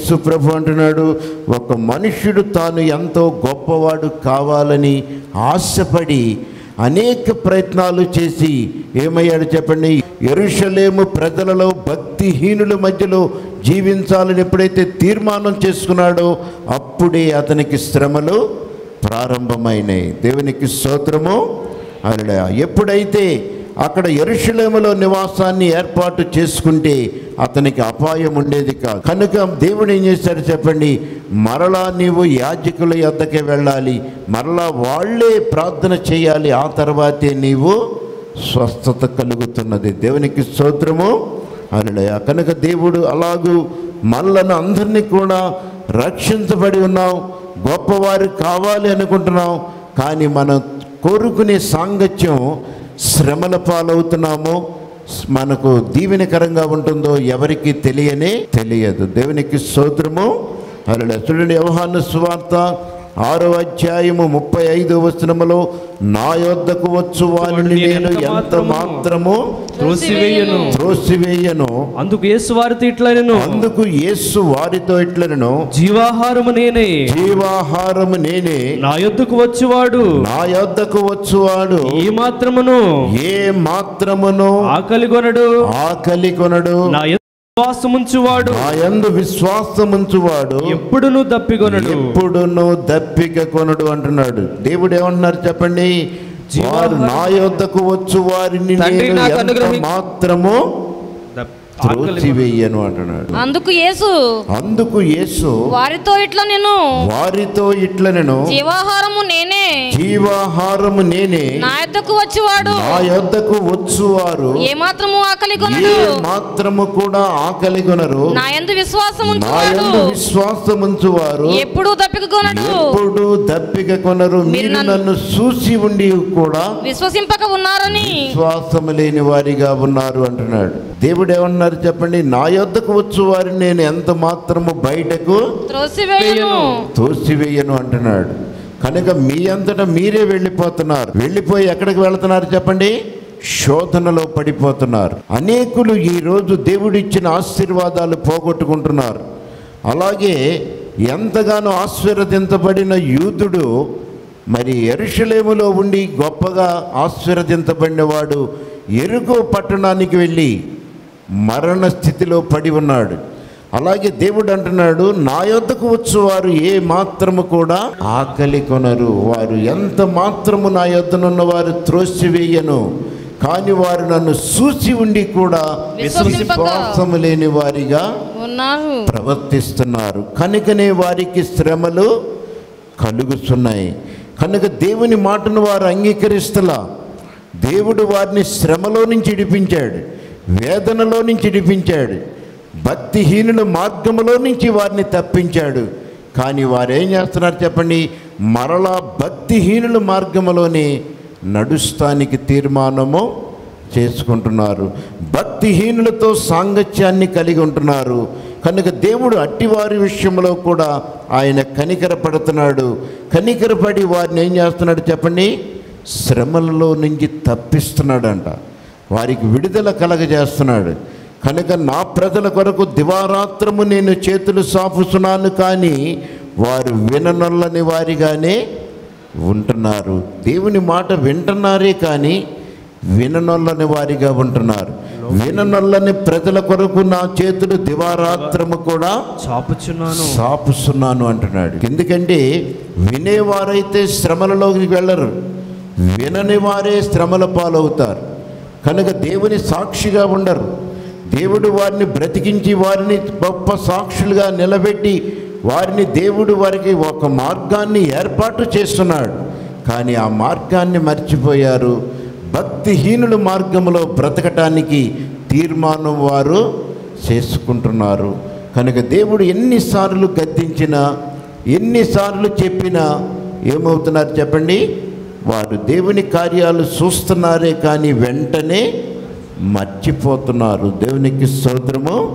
యేసు ప్రభు అంటున్నాడు ఒక మనుష్యుడు తాను ఎంతో గొప్పవాడు కావాలని ఆశపడి అనేక ప్రయత్నాలు చేసి ఏమయ్యాడు చెప్పండి ఎరుషలేము ప్రజలలో భక్తిహీనుల మధ్యలో జీవించాలని ఎప్పుడైతే తీర్మానం చేసుకున్నాడో అప్పుడే అతనికి శ్రమలు ప్రారంభమైనాయి దేవునికి స్తోత్రము అలా ఎప్పుడైతే అక్కడ ఎరుషలేములో నివాసాన్ని ఏర్పాటు చేసుకుంటే అతనికి అపాయం ఉండేది కాదు కనుక దేవుడు ఏం చేశాడు చెప్పండి మరలా నీవు యాజకుల యొద్దకే వెళ్ళాలి మరలా వాళ్ళే ప్రార్థన చేయాలి ఆ తర్వాతే నీవు స్వస్థత కలుగుతున్నది దేవునికి స్తోత్రము అలడయ కనుక దేవుడు అలాగూ మనలను అందరినీ కూడా రక్షించబడి ఉన్నాం గొప్పవారు కావాలి అనుకుంటున్నాం కానీ మనం కోరుకునే సాంగత్యం శ్రమల పాలవుతున్నామో మనకు దీవెనకరంగా ఉంటుందో ఎవరికి తెలియనే తెలియదు దేవునికి స్తోత్రము అలా చూడండి వ్యవహాన సువార్త ఆరో అధ్యాయము ముప్పై ఐదు వచనములో నా యొద్దకు వచ్చు వారిని నేను ఎంత మాత్రము త్రోసివేయను త్రోసివేయను అందుకు యేసు వారితో ఇట్లా నేను అందుకు యేసు వారితో ఇట్లను జీవాహారము నేనే జీవాహారము నేనే నా యొద్దకు వచ్చువాడు నా యొద్దకు వచ్చువాడు ఈ మాత్రమును ఏ మాత్రమును ఆకలి కొనడు ఆకలి కొనడు నా యొద్ద విశ్వాసముంచువాడు నా యందు విశ్వాసముంచువాడు ఎప్పుడును దప్పికొనడు ఎప్పుడును దప్పిక కొనడు అంటున్నాడు దేవుడు ఏమన్నారు చెప్పండి వారు నా యొద్దకు వచ్చు వారిని తండ్రి నేను నాకు ఎంత అనుగ్రహి- మాత్రము దప్- ఆకలి త్రోసివేయను అంటున్నాడు అందుకు యేసు అందుకు యేసు వారితో ఇట్లా నేను వారితో ఇట్లనెను జీవాహారము నేనే జీవాహారము నేనే నా యొద్దకు వచ్చేవాడు నా యొద్దకు వచ్చువారు ఏ మాత్రము ఆకలి ఏ కొనడు మాత్రము కూడా ఆకలి కొనరు నా యందు విశ్వాసం నా ఉంచువాడు యందు విశ్వాసముంచువారు ఎప్పుడు దప్పిక కొనడు ఎప్పుడు దప్పిక కొనరు మీరు నన్ను- నన్ను చూసి ఉండి కూడా విశ్వసింపక ఉన్నారని విశ్వాసము లేని వారిగా ఉన్నారు అంటున్నాడు దేవుడు ఏమన్నారు చెప్పండి నా యొద్దకు వచ్చు వారిని నేను ఎంత మాత్రము బయటకు త్రోసివేయను తోసివేయను అంటున్నాడు కనుక మీ అంతటా మీరే వెళ్ళిపోతున్నారు వెళ్ళిపోయి ఎక్కడికి వెళుతున్నారు చెప్పండి శోధనలో పడిపోతున్నారు అనేకులు ఈరోజు దేవుడిచ్చిన ఆశీర్వాదాలు పోగొట్టుకుంటున్నారు అలాగే ఎంతగానో ఆశీర్వదించబడిన యూదుడు మరి ఎరుషలేములో ఉండి గొప్పగా ఆశీర్వదించబడినవాడు ఎరుకో పట్టణానికి వెళ్ళి మరణ స్థితిలో పడి ఉన్నాడు అలాగే దేవుడు అంటున్నాడు నా యొద్దకు వచ్చు వారు ఏ మాత్రము కూడా ఆకలి కొనరు వారు ఎంత మాత్రము నా యొద్దనున్న వారు త్రోసివేయను కానీ వారు నన్ను చూసి ఉండి కూడా విశ్వసింపక విశ్వాసము లేని వారిగా ఉన్నారు ప్రవర్తిస్తున్నారు కనుకనే వారికి శ్రమలు కలుగుతున్నాయి కనుక దేవుని మాటను వారు అంగీకరిస్తలా దేవుడు వారిని శ్రమలో నుంచి ఇడిపించాడు వేదనలో నుంచి ఇడిపించాడు భక్తిహీనుల మార్గములో నుంచి వారిని తప్పించాడు కానీ వారు ఏం చేస్తున్నారు చెప్పండి మరలా భక్తిహీనుల మార్గములోనే నడుస్తానికి తీర్మానము చేసుకుంటున్నారు భక్తిహీనులతో సాంగత్యాన్ని కలిగి ఉంటున్నారు కనుక దేవుడు అట్టివారి విషయంలో కూడా ఆయన కనికరపడుతున్నాడు కనికరపడి వారిని ఏం చేస్తున్నాడు చెప్పండి శ్రమలలో నుంచి తప్పిస్తున్నాడంట వారికి విడుదల కలగజేస్తున్నాడు కనుక నా ప్రజల కొరకు దివారాత్రము నేను చేతులు సాపుతున్నాను కానీ వారు విననొల్లని వారిగానే ఉంటున్నారు దేవుని మాట వింటున్నారే కానీ విననొల్లని వారిగా ఉంటున్నారు విననొల్లని ప్రజల కొరకు నా చేతులు దివారాత్రము కూడా చాపుచున్నాను సాపుస్తున్నాను అంటున్నాడు ఎందుకంటే వినేవారైతే శ్రమలలోకి వెళ్ళరు వినని వారే శ్రమల పాలవుతారు కనుక దేవుని సాక్షిగా ఉండరు దేవుడు వారిని బ్రతికించి వారిని గొప్ప సాక్షులుగా నిలబెట్టి వారిని దేవుడు వారికి ఒక మార్గాన్ని ఏర్పాటు చేస్తున్నాడు కానీ ఆ మార్గాన్ని మర్చిపోయారు భక్తిహీనుల మార్గంలో బ్రతకటానికి తీర్మానం వారు చేసుకుంటున్నారు కనుక దేవుడు ఎన్నిసార్లు గద్దించినా ఎన్నిసార్లు చెప్పినా ఏమవుతున్నారు చెప్పండి వారు దేవుని కార్యాలు చూస్తున్నారే కానీ వెంటనే మర్చిపోతున్నారు దేవునికి స్తోత్రము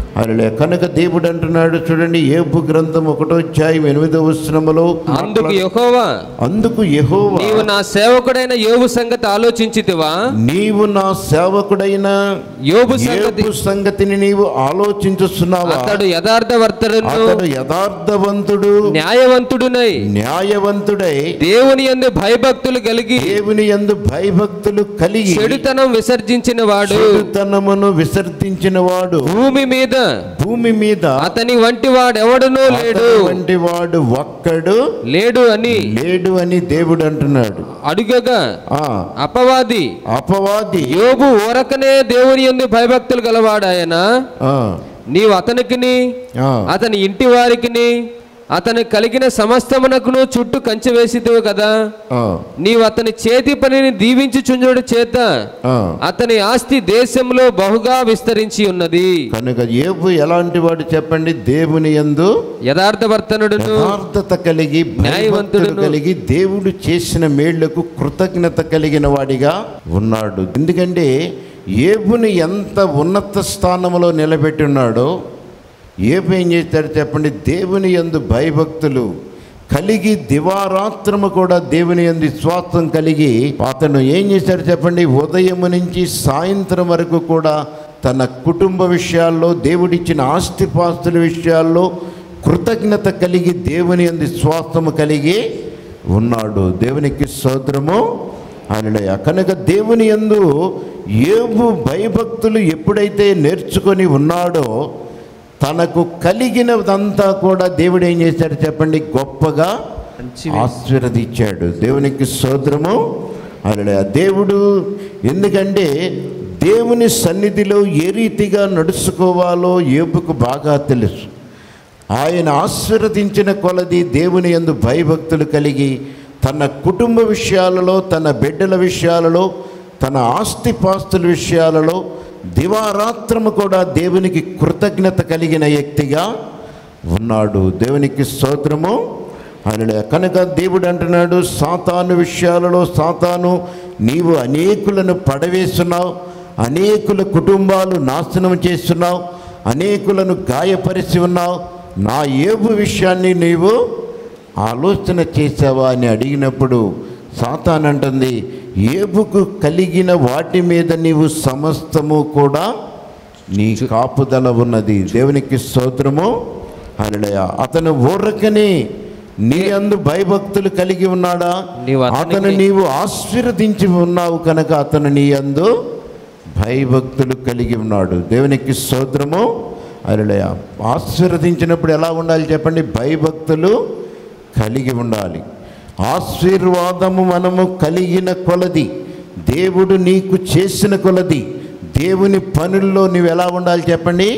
అలా కనుక దేవుడు అంటున్నాడు చూడండి ఏబు గ్రంథం ఒకటో అధ్యాయం ఎనిమిదో వచనములో అందుకు యెహోవా అందుకు యెహోవా నీవు నా సేవకుడైన యోగు సంగతి ఆలోచించితివా నీవు నా సేవకుడైన యోబు సంగతి ఏబు సంగతిని నీవు ఆలోచించుస్తున్నావా అతడు యథార్థవర్తనుడు అతడు యథార్థవంతుడు న్యాయవంతుడునై న్యాయవంతుడై దేవుని యందు భయభక్తులు కలిగి దేవుని యందు భయభక్తులు కలిగి చెడుతనం విసర్జించిన వాడు చెడుతనమును విసర్జించిన వాడు భూమి మీద భూమి మీద అతని వంటి వాడెవడునూ లేడు అతని వంటి వాడు ఒక్కడు లేడు అని లేడు అని దేవుడు అంటున్నాడు అడుగగా ఆ అపవాది అపవాది యోబు ఊరకనే దేవుని యందు భయభక్తులు గలవాడాయన ఆ, నీవు అతనికిని ఆ, అతని ఇంటి వారికిని అతని కలిగిన సమస్తమునకును చుట్టూ కంచె వేసిదివు కదా ఆ, నీవు అతని చేతి పనిని దీవించుచుంజుడు చేత ఆ. అతని ఆస్తి దేశంలో బహుగా విస్తరించి ఉన్నది కనుక ఏబు ఎలాంటి వాడు చెప్పండి దేవుని యందు యథార్థవర్తనుడును యథార్థత కలిగి భయభక్తులు న్యాయవంతుడును. కలిగి దేవుడు చేసిన మేళ్లకు కృతజ్ఞత కలిగిన వాడిగా ఉన్నాడు ఎందుకంటే ఏబుని ఎంత ఉన్నత స్థానంలో నిలబెట్టి ఉన్నాడో ఏబు ఏం చేస్తాడు చెప్పండి దేవుని యందు భయభక్తులు కలిగి దివారాత్రము కూడా దేవుని యందు విశ్వాసం కలిగి అతను ఏం చేశాడు చెప్పండి ఉదయం నుంచి సాయంత్రం వరకు కూడా తన కుటుంబ విషయాల్లో దేవుడిచ్చిన ఆస్తిపాస్తుల విషయాల్లో కృతజ్ఞత కలిగి దేవుని యందు విశ్వాసము కలిగి ఉన్నాడు దేవునికి స్తోత్రము ఆయన కనుక దేవుని యందు ఏబు భయభక్తులు ఎప్పుడైతే నేర్చుకొని ఉన్నాడో తనకు కలిగినదంతా కూడా దేవుడు ఏం చేశాడు చెప్పండి గొప్పగా ఆశీర్వదించాడు దేవునికి సోదరము అలా దేవుడు ఎందుకంటే దేవుని సన్నిధిలో ఏ రీతిగా నడుచుకోవాలో ఏపుకు బాగా తెలుసు ఆయన ఆశీర్వదించిన కొలది దేవుని యందు భయభక్తులు కలిగి తన కుటుంబ విషయాలలో తన బిడ్డల విషయాలలో తన ఆస్తిపాస్తుల విషయాలలో దివారాత్రము కూడా దేవునికి కృతజ్ఞత కలిగిన వ్యక్తిగా ఉన్నాడు దేవునికి స్తోత్రము ఆయన కనుక దేవుడు అంటున్నాడు సాతాను విషయాలలో సాతాను నీవు అనేకులను పడవేస్తున్నావు అనేకుల కుటుంబాలు నాశనం చేస్తున్నావు అనేకులను గాయపరిచి ఉన్నావు నా ఏబు విషయాన్ని నీవు ఆలోచన చేసావా అని అడిగినప్పుడు సాతాన్ అంటుంది ఏబుకు కలిగిన వాటి మీద నీవు సమస్తము కూడా నీ కాపుదల ఉన్నది దేవునికి స్తోత్రము హల్లెలూయా అతను ఊరకనే నీ అందు భయభక్తులు కలిగి ఉన్నాడా నీవు అతనికి- అతను నీవు ఆశీర్వదించి ఉన్నావు కనుక అతను నీ అందు భయభక్తులు కలిగి ఉన్నాడు దేవునికి స్తోత్రము అరలయ ఆశీర్వదించినప్పుడు ఎలా ఉండాలి చెప్పండి భయభక్తులు కలిగి ఉండాలి ఆశీర్వాదము మనము కలిగిన కొలది దేవుడు నీకు చేసిన కొలది దేవుని పనుల్లో నువ్వు ఎలా ఉండాలి చెప్పండి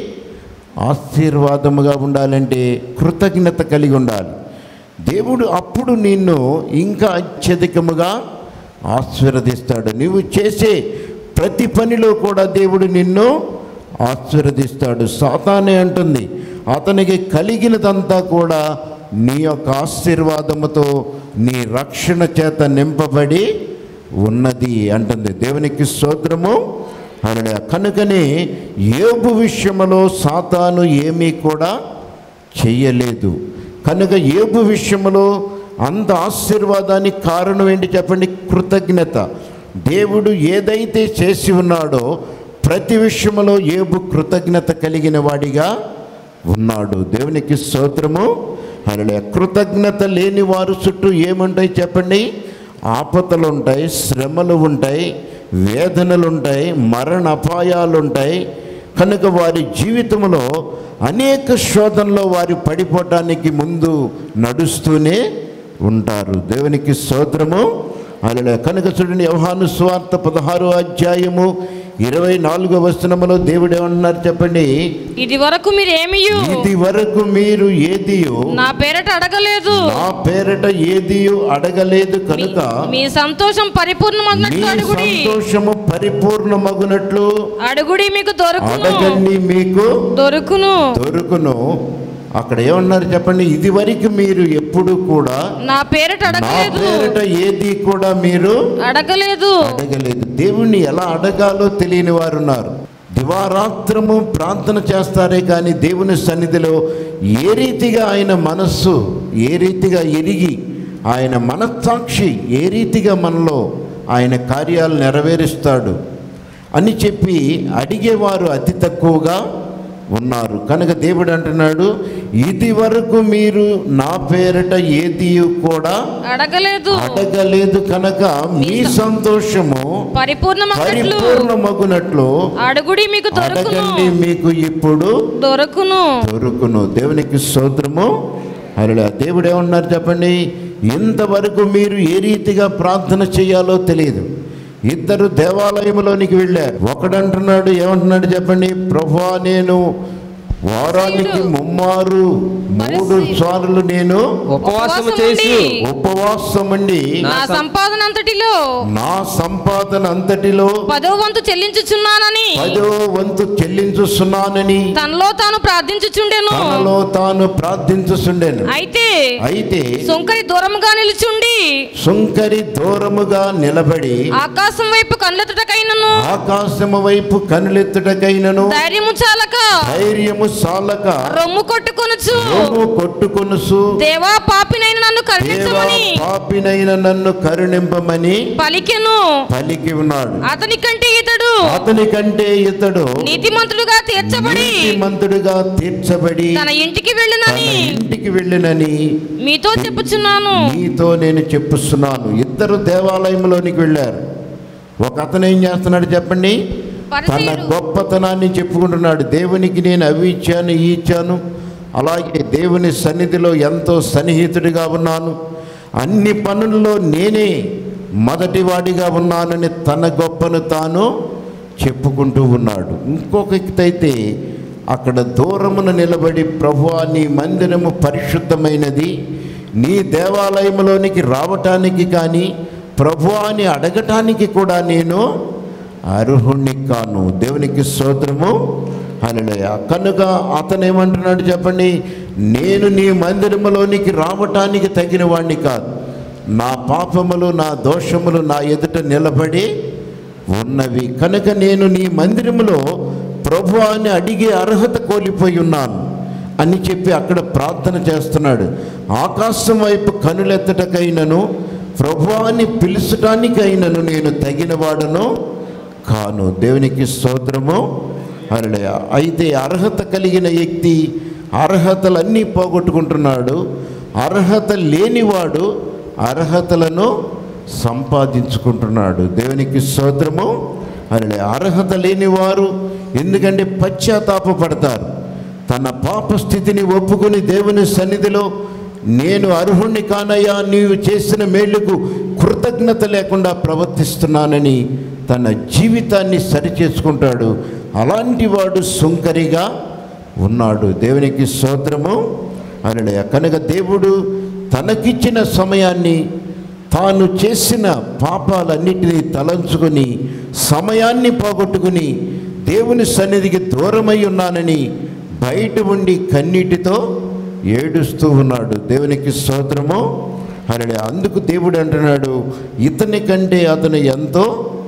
ఆశీర్వాదముగా ఉండాలంటే కృతజ్ఞత కలిగి ఉండాలి దేవుడు అప్పుడు నిన్ను ఇంకా అత్యధికముగా ఆశీర్వదిస్తాడు నువ్వు చేసే ప్రతి పనిలో కూడా దేవుడు నిన్ను ఆశీర్వదిస్తాడు సాతానే అంటుంది అతనికి కలిగినదంతా కూడా నీ యొక్క ఆశీర్వాదముతో నీ రక్షణ చేత నింపబడి ఉన్నది అంటుంది దేవునికి స్తోత్రము అలా కనుకనే ఏబు విషయములో సాతాను ఏమీ కూడా చెయ్యలేదు కనుక ఏబు విషయంలో అంత ఆశీర్వాదానికి కారణం ఏంటి చెప్పండి కృతజ్ఞత దేవుడు ఏదైతే చేసి ఉన్నాడో ప్రతి విషయంలో ఏబు కృతజ్ఞత కలిగిన వాడిగా ఉన్నాడు దేవునికి స్తోత్రము అలా కృతజ్ఞత లేని వారు చుట్టూ ఏముంటాయి చెప్పండి ఆపదలు ఉంటాయి శ్రమలు ఉంటాయి వేదనలు ఉంటాయి మరణ అపాయాలు ఉంటాయి కనుక వారి జీవితంలో అనేక శోధనలో వారు పడిపోవటానికి ముందు నడుస్తూనే ఉంటారు దేవునికి స్తోత్రము అలా కనుక చూడండి యోహాను స్వార్థ పదహారు అధ్యాయము ఇరవై నాలుగో వచనములో దేవుడు ఏమన్నారు చెప్పండి ఇది వరకు మీరు ఏమియు ఇది వరకు మీరు ఏదియో నా పేరట అడగలేదు నా పేరట ఏదియో అడగలేదు కనుక మీ సంతోషం మీ పరిపూర్ణమగినట్లు అడుగుడి సంతోషము పరిపూర్ణమగునట్లు అడుగుడి మీకు దొరుకును అడగండి మీకు దొరుకును దొరుకును అక్కడ ఏమన్నారు చెప్పండి ఇది వరకు మీరు ఎప్పుడు కూడా నా పేరట నా అడగలేదు పేరట ఏది కూడా మీరు అడగలేదు అడగలేదు దేవుణ్ణి ఎలా అడగాలో తెలియని వారు ఉన్నారు దివారాత్రము ప్రార్థన చేస్తారే కానీ దేవుని సన్నిధిలో ఏ రీతిగా ఆయన మనస్సు ఏ రీతిగా ఎరిగి ఆయన మనస్సాక్షి ఏ రీతిగా మనలో ఆయన కార్యాలు నెరవేరుస్తాడు అని చెప్పి అడిగేవారు అతి తక్కువగా ఉన్నారు కనుక దేవుడు అంటున్నాడు ఇది వరకు మీరు నా పేరట ఏది కూడా అడగలేదు అడగలేదు కనుక మీ సంతోషము పరిపూర్ణమగట్లు పరిపూర్ణమగునట్లు అడుగుడి మీకు దొరుకును అడగండి మీకు ఇప్పుడు దొరుకును దొరుకును దేవునికి స్తోత్రము అలా దేవుడు ఏమన్నారు చెప్పండి ఇంతవరకు మీరు ఏ రీతిగా ప్రార్థన చేయాలో తెలియదు ఇద్దరు దేవాలయంలోనికి వెళ్ళారు ఒకడంటున్నాడు ఏమంటున్నాడు చెప్పండి ప్రభా నేను వారానికి ముమ్మారు మూడు సార్లు నేను ఉపవాసము చేసి ఉపవాసమండి నా సంపాదన అంతటిలో నా సంపాదన అంతటిలో పదో వంతు చెల్లించుచున్నానని పదో వంతు చెల్లించుస్తున్నానని తనలో తాను ప్రార్థించుచుండెను తనలో తాను ప్రార్థించుచుండెను అయితే అయితే సుంకరి దూరముగా నిలుచుండి సుంకరి దూరముగా నిలబడి ఆకాశం వైపు కళ్ళెత్తుటకైనను ఆకాశము వైపు కనులెత్తుటకైనను ధైర్యము చాలక ధైర్యము సాలక రొమ్ము కొట్టుకొనుచు రోము కొట్టుకొనుసు దేవా పాపినైన నన్ను దేవా కరుణించమని పాపినైన నన్ను కరుణింపమని పలికెను పలికి ఉన్నాడు అతని కంటే ఇతడు అతని కంటే ఇతడు నీతిమంతుడుగా తీర్చబడి నీతిమంతుడుగా తీర్చబడి తన ఇంటికి తన వెళ్ళినని ఇంటికి వెళ్ళినని మీతో చెప్పుచున్నాను నీతో నేను చెప్పుస్తున్నాను ఇద్దరు దేవాలయంలోనికి వెళ్ళారు ఒక అతను ఏం చేస్తున్నాడు చెప్పండి తన పరిసయ్యుడు గొప్పతనాన్ని చెప్పుకుంటున్నాడు దేవునికి నేను అవి ఇచ్చాను ఈ ఇచ్చాను అలాగే దేవుని సన్నిధిలో ఎంతో సన్నిహితుడిగా ఉన్నాను అన్ని పనుల్లో నేనే మొదటివాడిగా ఉన్నానని తన గొప్పను తాను చెప్పుకుంటూ ఉన్నాడు ఇంకొక వ్యక్తి అయితే అక్కడ దూరమున నిలబడి ప్రభువా నీ మందిరము పరిశుద్ధమైనది నీ దేవాలయంలోనికి రావటానికి కానీ ప్రభువా అని అడగటానికి కూడా నేను అర్హుణ్ణి కాను దేవునికి స్తోత్రము హల్లెలూయ కనుక అతను ఏమంటున్నాడు చెప్పండి నేను నీ మందిరములోనికి రావటానికి తగిన వాణ్ణి కాదు నా పాపములు నా దోషములు నా ఎదుట నిలబడి ఉన్నవి కనుక నేను నీ మందిరములో ప్రభు అని అడిగే అర్హత కోల్పోయి ఉన్నాను అని చెప్పి అక్కడ ప్రార్థన చేస్తున్నాడు ఆకాశం వైపు కనులెత్తటకైనను ప్రభువాన్ని పిలుచటానికైనను నేను తగినవాడను కాను దేవునికి స్తోత్రము అరలే అయితే అర్హత కలిగిన వ్యక్తి అర్హతలన్నీ పోగొట్టుకుంటున్నాడు అర్హత లేనివాడు అర్హతలను సంపాదించుకుంటున్నాడు దేవునికి స్తోత్రము అరలే అర్హత లేనివారు ఎందుకంటే పశ్చాత్తాపపడతారు తన పాప స్థితిని ఒప్పుకొని దేవుని సన్నిధిలో నేను అర్హుణ్ణి కానయ్యా నీవు చేసిన మేలుకు కృతజ్ఞత లేకుండా ప్రవర్తిస్తున్నానని తన జీవితాన్ని సరిచేసుకుంటాడు అలాంటి వాడు సుంకరిగా ఉన్నాడు దేవునికి స్తోత్రము అనలే కనుక దేవుడు తనకిచ్చిన సమయాన్ని తాను చేసిన పాపాలన్నిటినీ తలంచుకొని సమయాన్ని పోగొట్టుకుని దేవుని సన్నిధికి దూరమై ఉన్నానని బయట ఉండి కన్నీటితో ఏడుస్తూ ఉన్నాడు దేవునికి స్తోత్రము అనలే అందుకు దేవుడు అంటున్నాడు ఇతని కంటే అతను ఎంతో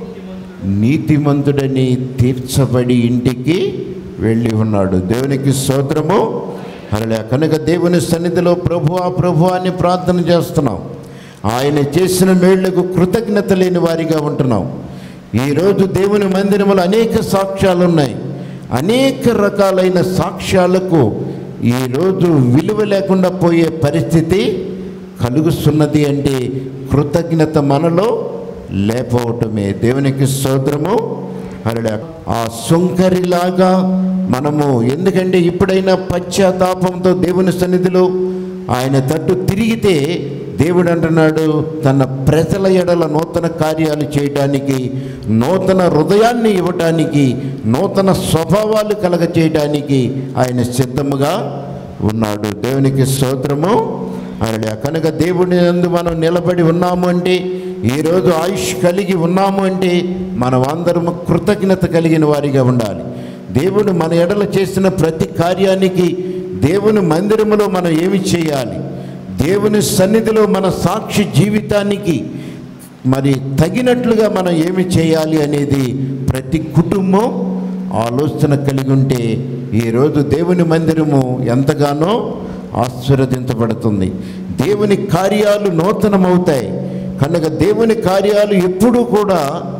నీతిమంతుడని తీర్చబడి ఇంటికి వెళ్ళి ఉన్నాడు దేవునికి స్తోత్రము అలా కనుక దేవుని సన్నిధిలో ప్రభువా ప్రభు అని ప్రార్థన చేస్తున్నాం ఆయన చేసిన మేళ్లకు కృతజ్ఞత లేని వారిగా ఉంటున్నాం ఈరోజు దేవుని మందిరములో అనేక సాక్ష్యాలు ఉన్నాయి అనేక రకాలైన సాక్ష్యాలకు ఈరోజు విలువ లేకుండా పోయే పరిస్థితి కలుగుతున్నది అంటే కృతజ్ఞత మనలో లేకపోవటమే దేవునికి స్తోత్రము అలా ఆ సుంకరిలాగా మనము ఎందుకంటే ఇప్పుడైనా పశ్చాత్తాపంతో దేవుని సన్నిధిలో ఆయన తట్టు తిరిగితే దేవుడు అంటున్నాడు తన ప్రజల ఎడల నూతన కార్యాలు చేయడానికి నూతన హృదయాన్ని ఇవ్వటానికి నూతన స్వభావాలు కలగ చేయడానికి ఆయన సిద్ధముగా ఉన్నాడు దేవునికి స్తోత్రము అలా కనుక దేవుని నందు మనం నిలబడి ఉన్నాము అంటే ఈరోజు ఆయుష్ కలిగి ఉన్నాము అంటే మనం అందరము కృతజ్ఞత కలిగిన వారిగా ఉండాలి దేవుడు మన ఎడల చేసిన ప్రతి కార్యానికి దేవుని మందిరములో మనం ఏమి చేయాలి దేవుని సన్నిధిలో మన సాక్షి జీవితానికి మరి తగినట్లుగా మనం ఏమి చేయాలి అనేది ప్రతి కుటుంబం ఆలోచన కలిగి ఉంటే ఈరోజు దేవుని మందిరము ఎంతగానో ఆశీర్వదించబడుతుంది దేవుని కార్యాలు నూతనమవుతాయి కనుక దేవుని కార్యాలు ఎప్పుడూ కూడా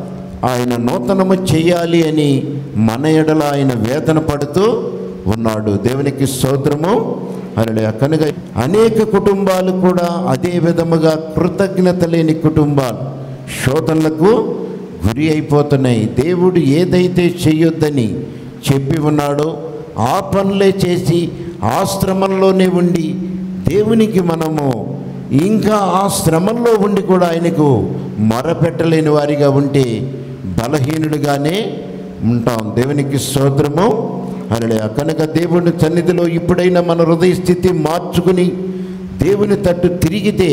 ఆయన నూతనము చేయాలి అని మన ఎడల ఆయన వేదన పడుతూ ఉన్నాడు దేవునికి స్తోత్రము అరలే కనుక అనేక కుటుంబాలు కూడా అదే విధముగా కృతజ్ఞత లేని కుటుంబాలు శోధనలకు గురి అయిపోతున్నాయి దేవుడు ఏదైతే చేయొద్దని చెప్పి ఉన్నాడో ఆ పనులే చేసి ఆ శ్రమంలోనే ఉండి దేవునికి మనము ఇంకా ఆ శ్రమంలో ఉండి కూడా ఆయనకు మొరపెట్టలేని వారిగా ఉంటే బలహీనుడిగానే ఉంటాం దేవునికి స్తోత్రము అలలే కనుక దేవుని సన్నిధిలో ఇప్పుడైనా మన హృదయ స్థితి మార్చుకుని దేవుని తట్టు తిరిగితే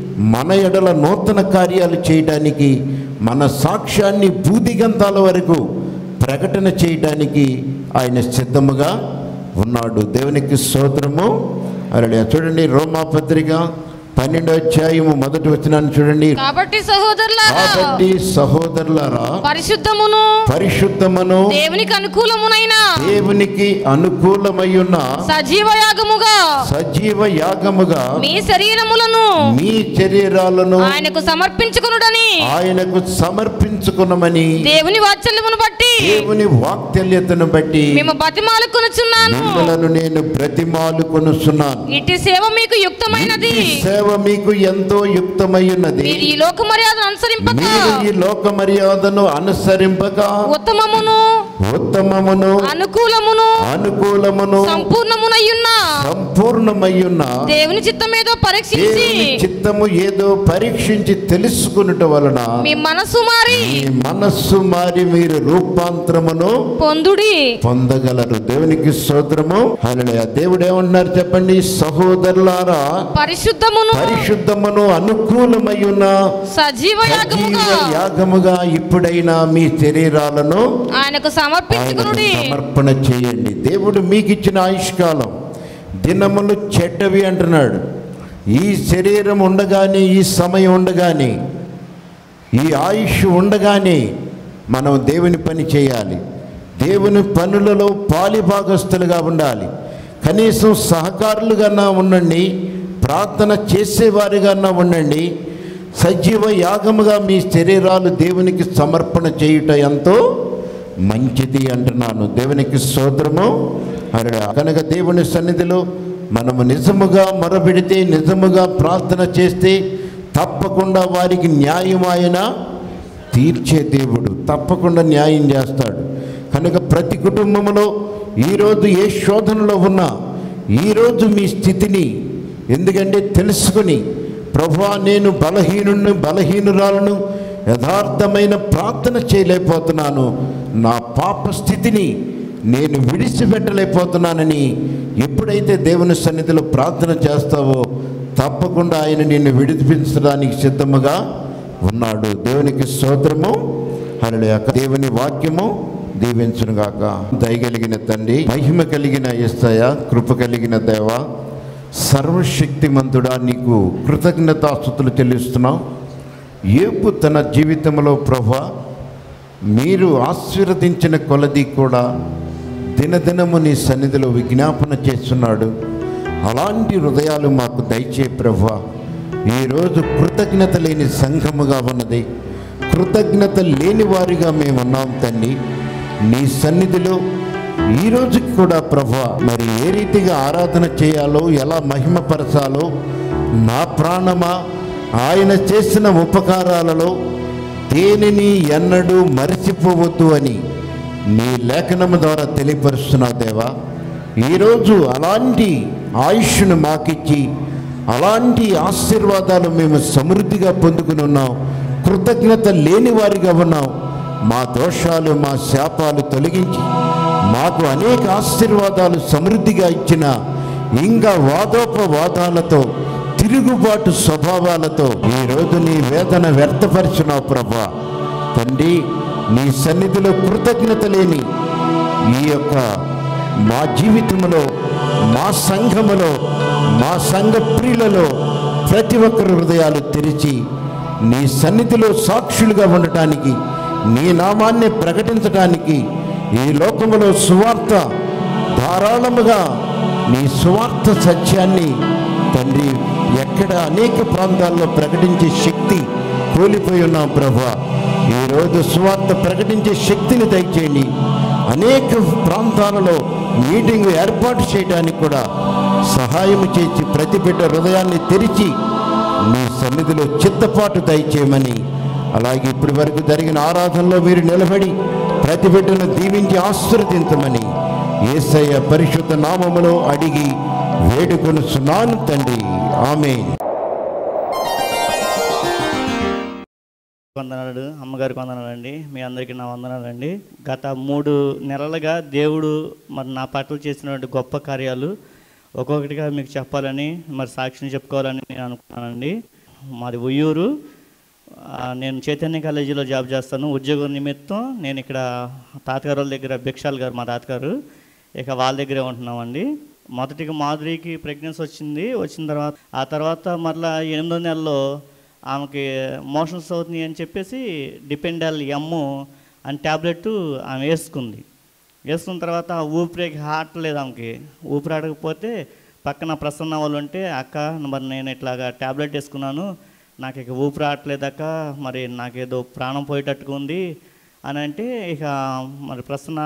మన ఎడల నూతన కార్యాలు చేయడానికి మన సాక్ష్యాన్ని భూదిగంతాల వరకు ప్రకటన చేయడానికి ఆయన సిద్ధముగా ఉన్నాడు దేవునికి స్తోత్రము అరడే చూడండి రోమాపత్రిక పన్నెండో అధ్యాయము మొదటి వచ్చినాన్ని చూడండి కాబట్టి సహోదరులారా కాబట్టి సహోదరులారా పరిశుద్ధమును పరిశుద్ధమును దేవునికి అనుకూలమునైన దేవునికి అనుకూలమై ఉన్న సజీవ యాగముగా సజీవ యాగముగా మీ శరీరములను మీ శరీరాలను ఆయనకు సమర్పించుకునుడని ఆయనకు సమర్పించుకున్నమని దేవుని వాత్సల్యమును బట్టి దేవుని వాక్తల్యతను బట్టి మేము బతిమాలుకొనుచున్నాను మిమ్మలను నేను బ్రతిమాలు కొనుస్తున్నాను ఇట్టి సేవ మీకు యుక్తమైనది ఈ సేవ మీకు ఎంతో యుక్తమై ఉన్నది మీరు ఈ లోక మర్యాదను అనుసరింపక మీరు ఈ లోక మర్యాదను అనుసరింపక ఉత్తమమును ఉత్తమమును అనుకూలమును అనుకూలమును సంపూర్ణమునయ్యున్న సంపూర్ణమయ్యున్న దేవుని చిత్తమేదో పరీక్షించి దేవుని చిత్తము ఏదో పరీక్షించి తెలుసుకునుట వలన మీ మనస్సు మారి మీ మనస్సు మారి మీరు రూపాంతరమును పొందుడి పొందగలరు దేవునికి స్తోత్రము హల్లెలూయా దేవుడు ఏమంటున్నారు చెప్పండి సహోదరులారా పరిశుద్ధమును పరిశుద్ధమును అనుకూలమై ఉన్న సజీవ యాగముగా సజీవ యాగముగా ఇప్పుడైనా మీ శరీరాలను ఆయనకు ఆయనకు సమర్పించుకునుడి సమర్పణ చేయండి దేవుడు మీకు ఇచ్చిన ఆయుష్కాలం దినములు చెడ్డవి అంటున్నాడు ఈ శరీరం ఉండగానే ఈ సమయం ఉండగానే ఈ ఆయుష్ ఉండగానే మనం దేవుని పని చేయాలి దేవుని పనులలో పాలిభాగస్తులుగా ఉండాలి కనీసం సహకారులుగానా ఉండండి ప్రార్థన చేసేవారిగానా ఉండండి సజీవ యాగముగా మీ శరీరాలు దేవునికి సమర్పణ చేయుట ఎంతో మంచిది అంటున్నాను దేవునికి స్తోత్రము అరే కనుక దేవుని సన్నిధిలో మనము నిజముగా మొరపెడితే నిజముగా ప్రార్థన చేస్తే తప్పకుండా వారికి న్యాయం ఆయన తీర్చే దేవుడు తప్పకుండా న్యాయం చేస్తాడు కనుక ప్రతి కుటుంబంలో ఈరోజు ఏ శోధనలో ఉన్నా ఈరోజు మీ స్థితిని ఎందుకంటే తెలుసుకుని ప్రభా నేను బలహీనుని బలహీనురాలను యథార్థమైన ప్రార్థన చేయలేకపోతున్నాను నా పాప స్థితిని నేను విడిచిపెట్టలేకపోతున్నానని ఎప్పుడైతే దేవుని సన్నిధిలో ప్రార్థన చేస్తావో తప్పకుండా ఆయన నిన్ను విడిపించడానికి సిద్ధముగా ఉన్నాడు దేవునికి స్తోత్రము హల్లెలూయా దేవుని వాక్యము దీవించునుగాక దయగలిగిన తండ్రి మహిమ కలిగిన ఎస్తయ కృప కలిగిన దేవ సర్వశక్తిమంతుడా నీకు కృతజ్ఞతాస్థుతులు చెల్లిస్తున్నాం ఏపు తన జీవితంలో ప్రభా మీరు ఆశీర్వదించిన కొలది కూడా దినదినము నీ సన్నిధిలో విజ్ఞాపన చేస్తున్నాడు అలాంటి హృదయాలు మాకు దయచే ప్రభా ఈరోజు కృతజ్ఞత లేని సంఘముగా ఉన్నది కృతజ్ఞత లేని వారిగా మేము ఉన్నాం తండ్రి నీ సన్నిధిలో ఈ రోజుకి కూడా ప్రభా మరి ఏ రీతిగా ఆరాధన చేయాలో ఎలా మహిమపరచాలో నా ప్రాణమా ఆయన చేసిన ఉపకారాలలో దేనిని ఎన్నడూ మరిచిపోవద్దు అని నీ లేఖనము ద్వారా తెలియపరుస్తున్నావు దేవా ఈరోజు అలాంటి ఆయుష్ను మాకిచ్చి అలాంటి ఆశీర్వాదాలు మేము సమృద్ధిగా పొందుకుని ఉన్నాం కృతజ్ఞత లేని వారిగా ఉన్నాం మా దోషాలు మా శాపాలు తొలగించి మాకు అనేక ఆశీర్వాదాలు సమృద్ధిగా ఇచ్చిన ఇంకా వాదోపవాదాలతో తిరుగుబాటు స్వభావాలతో ఈరోజు నీ వేదన వ్యర్థపరిచినావు ప్రభా తండ్రి నీ సన్నిధిలో కృతజ్ఞత లేని ఈ యొక్క మా జీవితంలో మా సంఘములో మా సంఘ ప్రియులలో ప్రతి ఒక్కరి హృదయాలు తెరిచి నీ సన్నిధిలో సాక్షులుగా ఉండటానికి నీ నామాన్ని ప్రకటించడానికి ఈ లోకములో సువార్త ధారాళముగా నీ సువార్త సత్యాన్ని తండ్రి ఎక్కడ అనేక ప్రాంతాల్లో ప్రకటించే శక్తి కోల్పోయి ఉన్నాం ప్రభా ఈరోజు సువార్త ప్రకటించే శక్తిని దయచేయండి అనేక ప్రాంతాలలో మీటింగ్ ఏర్పాటు చేయడానికి కూడా సహాయం చేసి ప్రతి బిడ్డ హృదయాన్ని తెరిచి మీ సన్నిధిలో చిత్తపాటు దయచేయమని అలాగే ఇప్పటి వరకు జరిగిన ఆరాధనలో మీరు నిలబడి ప్రతి బిడ్డను దీవించి ఆశీర్వదించమని యేసయ్య పరిశుద్ధ నామములో అడిగి వేడుకొని సున్నాను తండ్రి ఆమె వందనాలు అమ్మగారికి వందనాలండి మీ అందరికీ నా వందనాలండి గత మూడు నెలలుగా దేవుడు మరి నా పట్ల చేసినటువంటి గొప్ప కార్యాలు ఒక్కొక్కటిగా మీకు చెప్పాలని మరి సాక్షిని చెప్పుకోవాలని నేను అనుకున్నానండి మాది ఉయ్యూరు ఆ, నేను చైతన్య కాలేజీలో జాబ్ చేస్తాను ఉద్యోగం నిమిత్తం నేను ఇక్కడ తాతగారు వాళ్ళ దగ్గర భిక్షాల్ గారు మా తాతగారు ఇక వాళ్ళ దగ్గరే ఉంటున్నామండి మొదటిగా మాధురికి ప్రెగ్నెన్సీ వచ్చింది వచ్చిన తర్వాత ఆ తర్వాత మరలా ఎనిమిదో నెలలో ఆమెకి మోషన్స్ అవుతున్నాయి అని చెప్పేసి డిపెండల్ ఎమ్ము అని ట్యాబ్లెట్ ఆమె వేసుకుంది వేసుకున్న తర్వాత ఊపిరికి హార్ట్ లేదు ఆమెకి ఊపిరి ఆడకపోతే పక్కన ప్రసన్న వాళ్ళు ఉంటే అక్క మరి నేను ఇట్లాగా ట్యాబ్లెట్ వేసుకున్నాను నాకు ఇక ఊపిరి ఆడలేదక్క మరి నాకేదో ప్రాణం పోయేటట్టుగా ఉంది అని అంటే ఇక మరి ప్రసన్న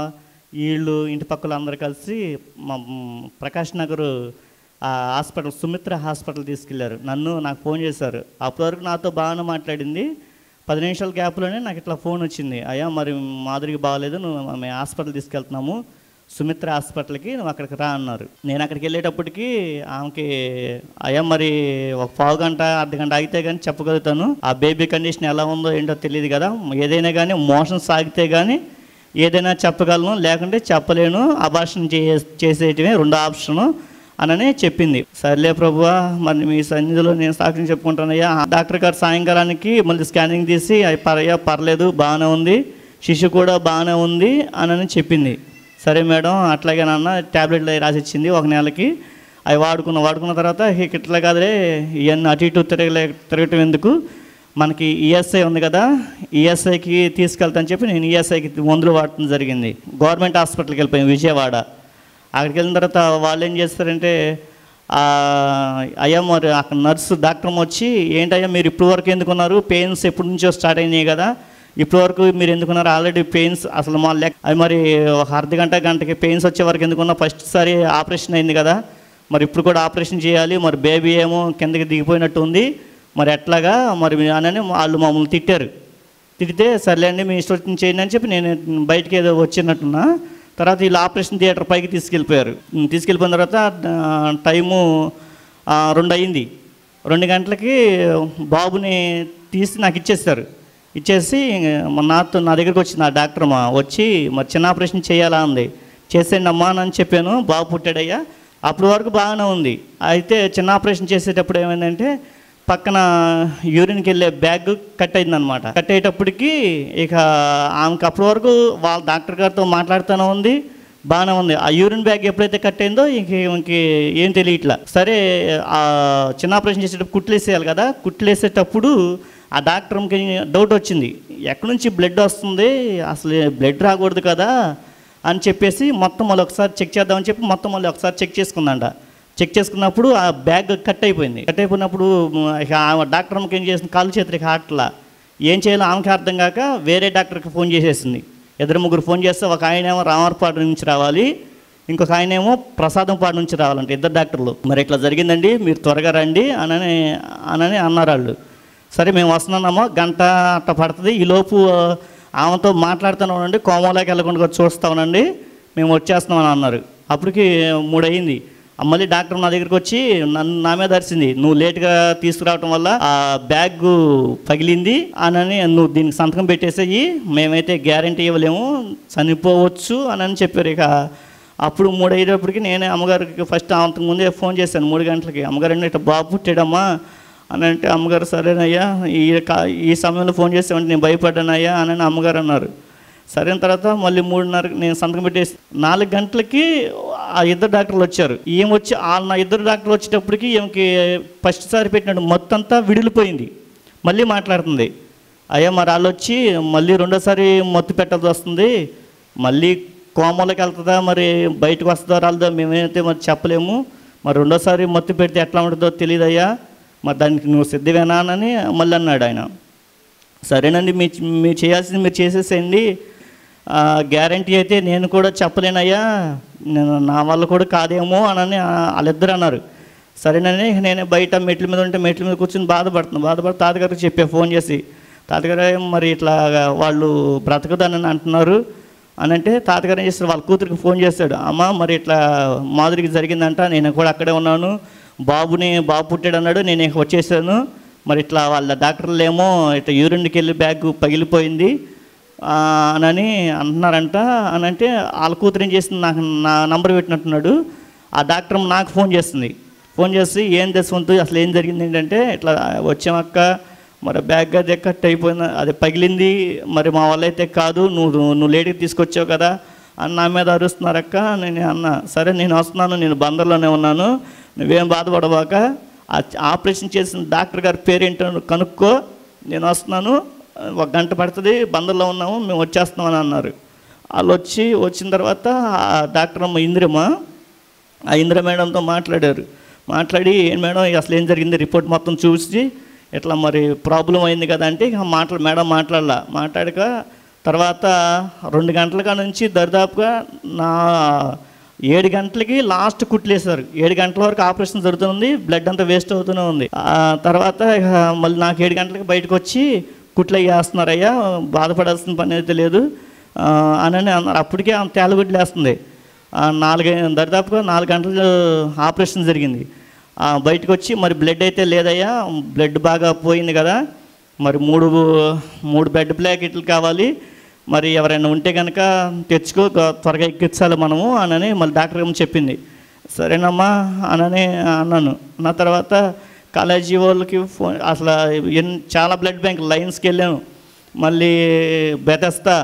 వీళ్ళు ఇంటి పక్కల అందరు కలిసి మా మ్, ప్రకాష్ నగర్ ఆ హాస్పిటల్ సుమిత్ర హాస్పిటల్ తీసుకెళ్లారు నన్ను నాకు ఫోన్ చేశారు అప్పటి వరకు నాతో బాగానే మాట్లాడింది పది నిమిషాల గ్యాప్లోనే నాకు ఇట్లా ఫోన్ వచ్చింది అయ్యా మరి మాధురికి బాగాలేదు నువ్వు మేము హాస్పిటల్ తీసుకెళ్తున్నాము సుమిత్ర హాస్పిటల్కి నువ్వు అక్కడికి రా అన్నారు నేను అక్కడికి వెళ్ళేటప్పటికి ఆమెకి అయ్యా మరి ఒక పావు గంట అర్ధ గంట ఆగితే కానీ చెప్పగలుగుతాను ఆ బేబీ కండిషన్ ఎలా ఉందో ఏంటో తెలియదు కదా ఏదైనా కానీ మోషన్ సాగితే కానీ ఏదైనా చెప్పగలను లేకుంటే చెప్పలేను అభాషణ చే చేసేటివే రెండో ఆప్షను అననే చెప్పింది సర్లే ప్రభువా మరి మీ సన్నిధిలో నేను సాక్షి చెప్పుకుంటానయ్యా డాక్టర్ గారు సాయంకాలానికి మళ్ళీ స్కానింగ్ తీసి అయ్యి పరయ్యా పర్లేదు బాగానే ఉంది శిశు కూడా బాగానే ఉంది అనని చెప్పింది సరే మేడం అట్లాగే నాన్న ట్యాబ్లెట్లు అవి రాసి ఇచ్చింది ఒక నెలకి అవి వాడుకున్న వాడుకున్న తర్వాత ఇక ఇట్లా కాదులే ఇవన్నీ అటు ఇటు తిరగలే తిరగటం ఎందుకు మనకి ఈఎస్ఐ ఉంది కదా ఈఎస్ఐకి తీసుకెళ్తాను చెప్పి నేను ఈఎస్ఐకి మందులు వాడటం జరిగింది గవర్నమెంట్ హాస్పిటల్కి వెళ్ళిపోయాం విజయవాడ అక్కడికి వెళ్ళిన తర్వాత వాళ్ళు ఏం చేస్తారంటే ఆ, అయ్యా మరి అక్కడ నర్సు డాక్టర్ వచ్చి ఏంటయ్యా మీరు ఇప్పటి వరకు ఎందుకున్నారు పెయిన్స్ ఎప్పటి నుంచో స్టార్ట్ అయినాయి కదా ఇప్పటి వరకు మీరు ఎందుకున్నారు ఆల్రెడీ పెయిన్స్ అసలు మా లెక్క అది మరి ఒక అర్ధ గంట గంటకి పెయిన్స్ వచ్చే వరకు ఎందుకున్నా ఫస్ట్ సారి ఆపరేషన్ అయింది కదా మరి ఇప్పుడు కూడా ఆపరేషన్ చేయాలి మరి బేబీ ఏమో కిందకి దిగిపోయినట్టు ఉంది మరి ఎట్లాగా మరి అనని వాళ్ళు మమ్మల్ని తిట్టారు తిడితే సర్లేండి మీ ఇష్టం వచ్చింది చేయండి అని చెప్పి నేను బయటికి ఏదో వచ్చినట్టున్నా తర్వాత వీళ్ళు ఆపరేషన్ థియేటర్ పైకి తీసుకెళ్ళిపోయారు ఉమ్, తీసుకెళ్ళిపోయిన తర్వాత ఆ, టైము ఆ, రెండు అయింది రెండు గంటలకి బాబుని తీసి నాకు ఇచ్చేస్తారు ఇచ్చేసి మా నాతో నా దగ్గరికి వచ్చింది ఆ డాక్టర్ మా వచ్చి మరి చిన్న ఆపరేషన్ చేయాలా అంది చేసేయండి అమ్మా అని చెప్పాను బాబు పుట్టాడయ్యా అప్పటి వరకు బాగానే ఉంది అయితే చిన్న ఆపరేషన్ చేసేటప్పుడు ఏమైందంటే పక్కన యూరిన్కి వెళ్ళే బ్యాగ్ కట్ అయిందనమాట కట్ అయ్యేటప్పటికి ఇక ఆమెకు అప్పటి వరకు వాళ్ళ డాక్టర్ గారితో మాట్లాడుతూనే ఉంది బాగానే ఉంది ఆ యూరిన్ బ్యాగ్ ఎప్పుడైతే కట్ అయిందో ఇంక ఇంక ఏం తెలియట్లా సరే ఆ చిన్న ఆపరేషన్ చేసేటప్పుడు కుట్లేసేయాలి కదా కుట్లేసేటప్పుడు ఆ డాక్టర్కి డౌట్ వచ్చింది ఎక్కడి నుంచి బ్లడ్ వస్తుంది అసలు బ్లడ్ రాకూడదు కదా అని చెప్పేసి మొత్తం మళ్ళీ ఒకసారి చెక్ చేద్దామని చెప్పి మొత్తం మళ్ళీ ఒకసారి చెక్ చేసుకుందంట చెక్ చేసుకున్నప్పుడు ఆ బ్యాగ్ కట్ అయిపోయింది కట్ అయిపోయినప్పుడు మ్, ఇక ఆ డాక్టర్ అమ్మకి ఏం చేసింది కాలు చేతులకి హార్ట్లా ఏం చేయాలో ఆమెకి అర్థం కాక వేరే డాక్టర్కి ఫోన్ చేసేసింది ఇద్దరు ముగ్గురు ఫోన్ చేస్తే ఒక ఆయన ఏమో రామర్పాడు నుంచి రావాలి ఇంకొక ఆయన ఏమో ప్రసాదంపాడు నుంచి రావాలంటే ఇద్దరు డాక్టర్లు మరి ఇట్లా జరిగిందండి మీరు త్వరగా రండి అనని అనని అన్నారు వాళ్ళు సరే మేము వస్తున్నామో గంట అట్ట పడుతుంది ఈలోపు ఆమెతో మాట్లాడుతూనే ఉండండి కోమలోకి వెళ్ళకుండా చూస్తా ఉండండి మేము వచ్చేస్తున్నామని అన్నారు అప్పటికి మూడు అయింది ఆ మళ్ళీ డాక్టర్ నా దగ్గరికి వచ్చి నన్ను నా మీద అరిచింది నువ్వు లేట్గా తీసుకురావటం వల్ల ఆ బ్యాగ్ పగిలింది అనని నువ్వు దీనికి సంతకం పెట్టేసేయి మేమైతే గ్యారంటీ ఇవ్వలేము చనిపోవచ్చు అని చెప్పారు ఇక అప్పుడు మూడు అయ్యేటప్పటికి నేనే అమ్మగారికి ఫస్ట్ అంతకు ముందే ఫోన్ చేశాను మూడు గంటలకి అమ్మగారు ఇట్లా బాబు పుట్టాడమ్మా అని అంటే అమ్మగారు సరేనయ్యా ఈ కా- ఈ సమయంలో ఫోన్ చేసామంటే నేను భయపడ్డానయ్యా అని అమ్మగారు అన్నారు సరైన తర్వాత మళ్ళీ మూడున్నర నేను సంతకం పెట్టేసి నాలుగు గంటలకి ఆ ఇద్దరు డాక్టర్లు వచ్చారు ఈమె వచ్చి ఆ నా ఇద్దరు డాక్టర్లు వచ్చేటప్పటికి ఈమెకి ఫస్ట్ సారి పెట్టినట్టు మొత్తం అంతా విడిలిపోయింది మళ్ళీ మాట్లాడుతుంది అయ్యా మరి వాళ్ళు వచ్చి మళ్ళీ రెండోసారి మత్తు పెట్టాల్సి వస్తుంది మళ్ళీ కోమలోకి వెళ్తుందా మరి బయటకు వస్తుందో రాలేదో మేమైతే మరి చెప్పలేము మరి రెండోసారి మత్తు పెడితే ఎట్లా ఉంటుందో తెలియదయ్యా మరి దానికి నువ్వు సిద్ధమేనా అని మళ్ళీ అన్నాడు ఆయన సరేనండి మీ మీరు చేయాల్సింది మీరు చేసేసేయండి గ్యారంటీ అయితే నేను కూడా చెప్పలేనయ్యా నేను నా వల్ల కూడా కాదేమో అని వాళ్ళిద్దరు అన్నారు సరేనని నేను బయట మెట్ల మీద ఉంటే మెట్ల మీద కూర్చొని బాధపడుతున్నాను బాధపడి తాతగారికి చెప్పా ఫోన్ చేసి తాతగారు మరి ఇట్లా వాళ్ళు బ్రతకదని అంటున్నారు అని అంటే తాతగారు ఏం చేస్తారు వాళ్ళ కూతురికి ఫోన్ చేస్తాడు అమ్మ మరి ఇట్లా మాధురికి జరిగిందంట నేను కూడా అక్కడే ఉన్నాను బాబుని బాబు పుట్టాడు అన్నాడు నేను ఇక వచ్చేసాను మరి ఇట్లా వాళ్ళ డాక్టర్లు ఏమో ఇట్లా యూరిన్కి వెళ్ళి బ్యాగ్ పగిలిపోయింది ఆ, అనని అంటున్నారంట అని అంటే వాళ్ళ కూతురు ఏం చేసింది నాకు నా నంబర్ పెట్టినట్టున్నాడు ఆ డాక్టర్ నాకు ఫోన్ చేస్తుంది ఫోన్ చేసి ఏం తెసుకుంటూ అసలు ఏం జరిగింది ఏంటంటే ఇట్లా వచ్చామక్క మరి బ్యాగ్ అది కట్ అయిపోయింది అది పగిలింది మరి మా వల్ల అయితే కాదు నువ్వు నువ్వు లేడీకి తీసుకొచ్చావు కదా అని నా మీద అరుస్తున్నారక్క నేను అన్న సరే నేను వస్తున్నాను నేను బందర్లోనే ఉన్నాను నువ్వేం బాధపడబాక ఆ ఆపరేషన్ చేసిన డాక్టర్ గారి పేరేంటో కనుక్కో నేను వస్తున్నాను ఒక గంట పడుతుంది బందర్లో ఉన్నాము మేము వచ్చేస్తున్నామని అన్నారు వాళ్ళు వచ్చి వచ్చిన తర్వాత ఆ డాక్టర్ అమ్మ ఇందిరమ్మ ఆ ఇందిర మేడంతో మాట్లాడారు మాట్లాడి "ఏం మేడం అసలు ఏం జరిగింది రిపోర్ట్ మొత్తం చూసి ఇట్లా మరి ప్రాబ్లం అయింది కదా అంటే ఇక మాట్లా మేడం మాట్లాడలా మాట్లాడక తర్వాత రెండు గంటల కాడ నుంచి దరిదాపుగా నా ఏడు గంటలకి లాస్ట్ కుట్లేశారు ఏడు గంటల వరకు ఆపరేషన్ జరుగుతుంది బ్లడ్ అంతా వేస్ట్ అవుతూనే ఉంది ఆ తర్వాత ఇక మళ్ళీ నాకు ఏడు గంటలకి బయటకు వచ్చి కుట్లు అవి వేస్తున్నారయ్యా బాధపడాల్సిన పని అయితే లేదు ఆ, అని అన్నారు అప్పటికే ఆమె తేలగుడ్లు వేస్తుంది ఆ, నాలుగు దరిదాపుగా నాలుగు గంటలు ఆపరేషన్ జరిగింది ఆ, బయటకు వచ్చి మరి బ్లడ్ అయితే లేదయ్యా బ్లడ్ బాగా పోయింది కదా మరి మూడు మూడు బెడ్ ప్లాకెట్లు కావాలి మరి ఎవరైనా ఉంటే కనుక తెచ్చుకో త్వ- త్వరగా ఎక్కించాలి మనము అనని మళ్ళీ డాక్టర్ ఏమో చెప్పింది సరేనమ్మా అనని అన్నాను నా తర్వాత కాలేజీ వాళ్ళకి ఫోన్ అసలు ఎన్ చాలా బ్లడ్ బ్యాంక్ లైన్స్కి వెళ్ళాను మళ్ళీ బెతస్తా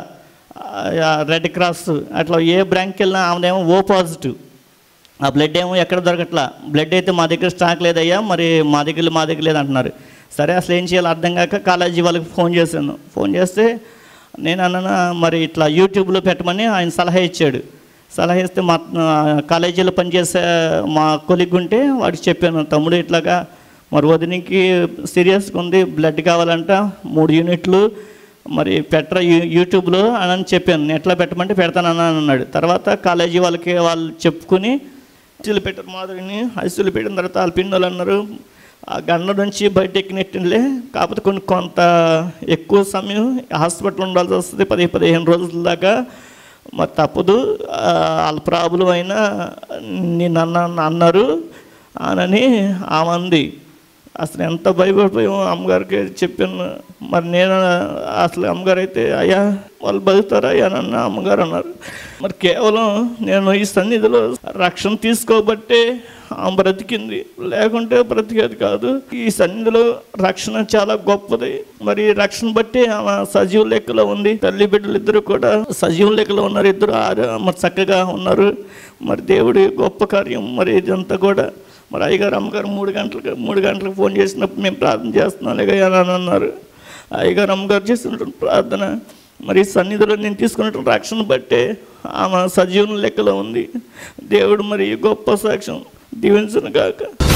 రెడ్ క్రాస్ అట్లా ఏ బ్యాంక్కి వెళ్ళినా ఆమెదేమో ఓ పాజిటివ్ ఆ బ్లడ్ ఏమో ఎక్కడ దొరకట్లా బ్లడ్ అయితే మా దగ్గర స్టాక్ లేదయ్యా మరి మా దగ్గర మా దగ్గర లేదంటున్నారు సరే అసలు ఏం చేయాలో అర్థం కాక కాలేజీ వాళ్ళకి ఫోన్ చేశాను ఫోన్ చేస్తే నేను అన్నాను మరి ఇట్లా యూట్యూబ్లో పెట్టమని ఆయన సలహా ఇచ్చాడు సలహా ఇస్తే మా ఆ, కాలేజీలో పనిచేసే మా కొలిగ్ ఉంటే వాడికి చెప్పాను తమ్ముడు ఇట్లాగా మరి వదినికి సీరియస్గా ఉంది బ్లడ్ కావాలంట మూడు యూనిట్లు మరి పెట్టరా యూ యూట్యూబ్లో అని చెప్పాను నేను ఎట్లా పెట్టమంటే పెడతానని అన్నాడు తర్వాత కాలేజీ వాళ్ళకి వాళ్ళు చెప్పుకుని ఐసీలు పెట్టారు మాధురిని ఐసీలు పెట్టిన తర్వాత వాళ్ళ పిన్నోళ్ళు అన్నారు ఆ గండ నుంచి బయట ఎక్కినట్టుండే కాకపోతే కొన్ని కొంత ఎక్కువ సమయం హాస్పిటల్ ఉండాల్సి వస్తుంది పది పదిహేను రోజుల దాకా మరి తప్పదు ఆ, వాళ్ళ ప్రాబ్లం అయినా నేను అన్న అన్నారు అనని ఆమె అంది అసలు ఎంత భయపడిపోయామో అమ్మగారికి చెప్పాను మరి నేను అసలు అమ్మగారు అయితే అయ్యా వాళ్ళు బతుకుతారా అయ్యా నన్ను అమ్మగారు అన్నారు మరి కేవలం నేను ఈ సన్నిధిలో రక్షణ తీసుకోబట్టే ఆమె బ్రతికింది లేకుంటే బ్రతికేది కాదు ఈ సన్నిధిలో రక్షణ చాలా గొప్పది మరి ఈ రక్షణ బట్టి ఆమె సజీవ లెక్కలో ఉంది తల్లి బిడ్డలు ఇద్దరు కూడా సజీవ లెక్కలో ఉన్నారు ఇద్దరు ఆరు మరి చక్కగా ఉన్నారు మరి దేవుడి గొప్ప కార్యం మరి ఇదంతా కూడా మరి అయ్యగారు అమ్మగారు మూడు గంటలకు మూడు గంటలకు ఫోన్ చేసినప్పుడు మేము ప్రార్థన చేస్తున్నాం లేక అని అన్నారు అయ్యగారు అమ్మగారు చేస్తున్నటువంటి ప్రార్థన మరి ఈ సన్నిధిలో నేను తీసుకున్నటువంటి రక్షణ బట్టే ఆమె సజీవన లెక్కలో ఉంది దేవుడు మరి ఈ గొప్ప సాక్ష్యం దీవించను కాక